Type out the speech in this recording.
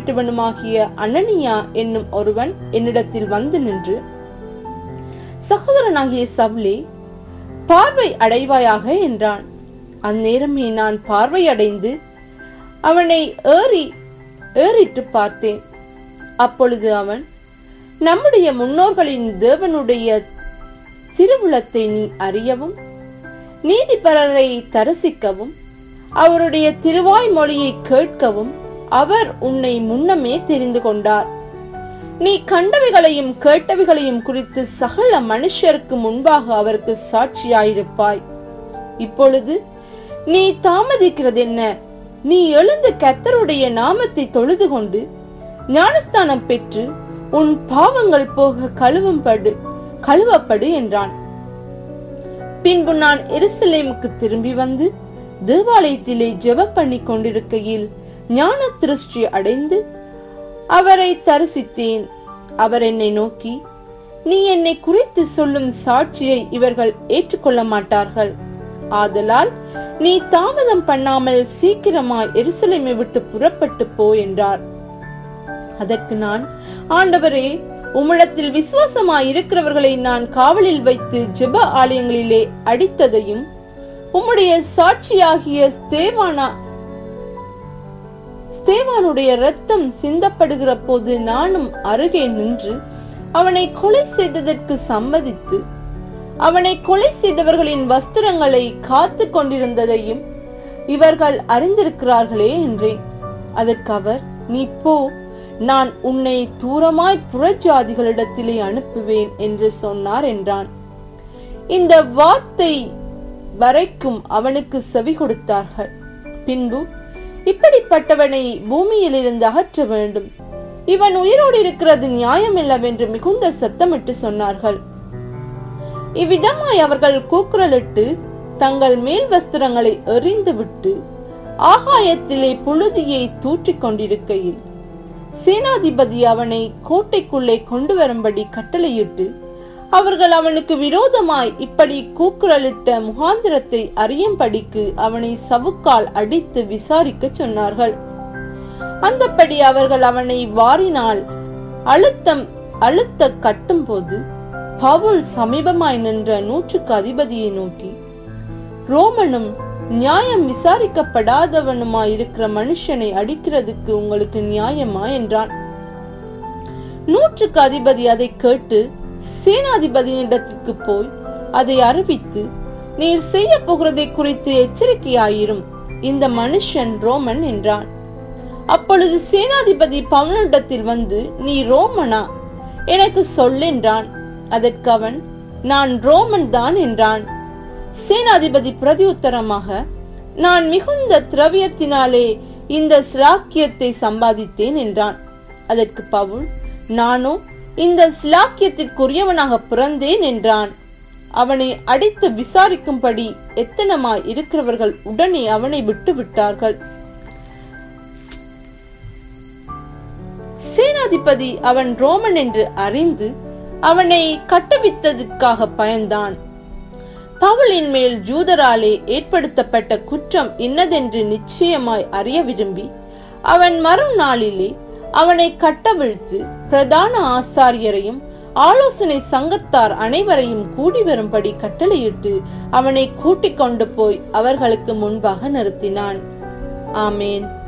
பெற்றவனுமாகிய அனனியா என்னும் ஒருவன் என்னிடத்தில் வந்து நின்று சகோதரனாகிய சவுலே பார்வை அடைவாயாக என்றான் அந்நேரமே நான் பார்வை அடைந்து அவனை ஏறி ஏறிட்டு பார்த்தேன் அப்பொழுது அவன் நம்முடைய முன்னோர்களின் தேவனுடைய திருவுளத்தை நீ அறியவும் நீதிபரரை தரிசிக்கவும் அவருடைய திருவாய் மொழியை கேட்கவும் அவர் உன்னை முன்னமே தெரிந்து கொண்டார் நீ கண்டவைகளையும் கேட்டவைகளையும் குறித்து சகல மனுஷருக்கு முன்பாக அவருக்கு சாட்சியாயிருப்பாய் இப்பொழுது நீ தாமதிக்கிறது என்ன நீ எழுந்து கத்தருடைய நாமத்தை தொழுது கொண்டு ஞானஸ்தானம் பெற்று உன் பாவங்கள் போக கழுவும்படு கழுவப்படு என்றான் பின்பு நான் எருசலேமுக்கு திரும்பி வந்து தேவாலயத்திலே ஜெபம் பண்ணி கொண்டிருக்கையில் ஞான திருஷ்டி அடைந்து அவரை தரிசித்தேன் அவர் என்னை நோக்கி நீ என்னை குறித்து சொல்லும் சாட்சியை இவர்கள் ஏற்றுக்கொள்ள மாட்டார்கள் ஆதலால் நீ தாமதம் பண்ணாமல் சீக்கிரமாய் எருசலேமை விட்டு புறப்பட்டு போ என்றார் அதற்கு நான் ஆண்டவரே உம்மிடத்தில் விசுவாசமாய் இருக்கிறவர்களை நான் காவலில் வைத்து ஜெப ஆலயங்களிலே அடித்ததையும் உம்முடைய சாட்சியாகிய ஸ்தேவானா ஸ்தேவானுடைய ரத்தம் சிந்தப்படுகிற போது நானும் அருகே நின்று அவனை கொலை செய்ததற்கு சம்மதித்து அவனை கொலை செய்தவர்களின் வஸ்திரங்களை காத்து கொண்டிருந்ததையும் இவர்கள் அறிந்திருக்கிறார்களே என்றேன் அதற்கு அவர் நீ போ நான் உன்னை தூரமாய் புறஜாதிகளிடத்திலே அனுப்புவேன் என்று சொன்னார் என்றான் இந்த வார்த்தை வரைக்கும் அவனுக்கு செவி கொடுத்தார்கள் பின்பு இப்படிப்பட்டவனை பூமியிலிருந்து அகற்ற வேண்டும் இவன் உயிரோடு இருக்கிறது நியாயமில்லவென்று மிகுந்த சத்தமிட்டு சொன்னார்கள் இவ்விதமாய் அவர்கள் கூக்குரலிட்டு தங்கள் மேல் வஸ்திரங்களை எறிந்து விட்டு ஆகாயத்திலே புழுதியை தூற்றிக் கொண்டிருக்கையில் சேனாதிபதி அவனை கோட்டைக்குள்ளே கொண்டு வரும்படி கட்டளையிட்டு அவர்கள் அவனுக்கு விரோதமாய் இப்படி கூக்குரலிட்ட முகாந்திரத்தை அறியும்படிக்கு அவனை சவுக்கால் அடித்து விசாரிக்க சொன்னார்கள் அந்தப்படி அவர்கள் அவனை வாரினால் அழுத்தம் அழுத்த கட்டும் போது பவுல் சமீபமாய் நின்ற நூற்றுக்கு அதிபதியை நோக்கி ரோமனும் நியாயம் விசாரிக்கப்படாதவனுமாய் இருக்கிற மனுஷனை அடிக்கிறதுக்கு உங்களுக்கு நியாயமா என்றான் நூற்றுக்கு அதிபதி அதை கேட்டு சேனாதிபதியிடத்திற்கு போய் அதை அறிவித்து நீர் செய்ய போகிறதை குறித்து எச்சரிக்கையாயிரும் இந்த மனுஷன் ரோமன் என்றான் அப்பொழுது சேனாதிபதி பவுனிடத்தில் வந்து நீ ரோமனா எனக்கு சொல்லென்றான் அதற்கு அவன் நான் ரோமன் தான் என்றான் சேனாதிபதி பிரதியுத்தரமாக நான் மிகுந்த திரவியத்தினாலே இந்த சிலாக்கியத்தை சம்பாதித்தேன் என்றான் அதற்கு பவுல் நானோ இந்த சிலாக்கியத்திற்குரியவனாக பிறந்தேன் என்றான் அவனை அடித்து விசாரிக்கும்படி எத்தனமாய் இருக்கிறவர்கள் உடனே அவனை விட்டு விட்டார்கள் சேனாதிபதி அவன் ரோமன் என்று அறிந்து அவனை கட்டுவித்ததற்காக பயந்தான் பவுலின் மேல் ஜூதராலே ஏற்படுத்தப்பட்ட குற்றம் இன்னதென்று நிச்சயமாய் அறிய விரும்பி அவன் மறுநாளிலே அவனை கட்டவிழ்த்து பிரதான ஆசாரியரையும் ஆலோசனை சங்கத்தார் அனைவரையும் கூடி வரும்படி கட்டளையிட்டு அவனை கூட்டிக் கொண்டு போய் அவர்களுக்கு முன்பாக நிறுத்தினான் ஆமேன்